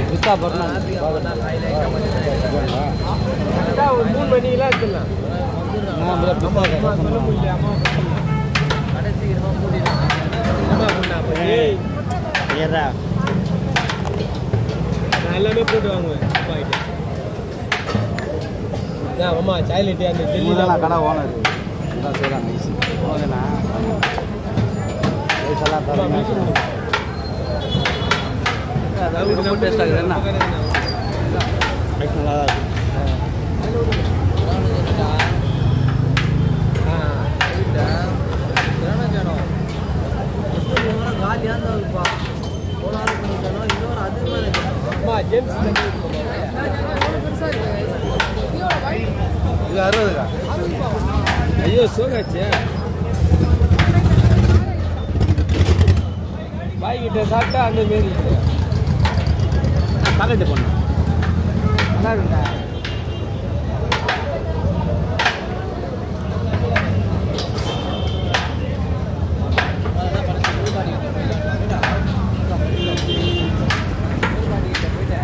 வித்தா பர்னா ஒரு மூணு மணிக்கெல்லாம் எடுத்துடலாம் நான் பிள்ளை பிஸ்தா அம்மா சொல்ல முடியல அம்மா அம்மா பொண்ணா அப்ப ஏய் ஏறா நான் எல்லாமே போட்டு வாங்குவேன் அப்பா கிட்ட ஏன் அம்மா சாய்லெட்டு அந்த மூணு டெல்லியில் கடை ஓனர் இதான் செய்கிறாங்க ஈஸி ஓகேண்ணா வயசெல்லாம் தரேன் ரொம்ப டேஸ்ட்டாக இருக்குது என்ன ரைஸ் நல்லா தான் இருக்குது அம்மா ஜேம்ஸ் இது அறுபதுக்கா ஐயோ சோகாச்சே பாய் கிட்ட சாப்பிட்டா அந்த மாரி பாக்கெட்டு பண்ணு நல்லா இருக்குங்க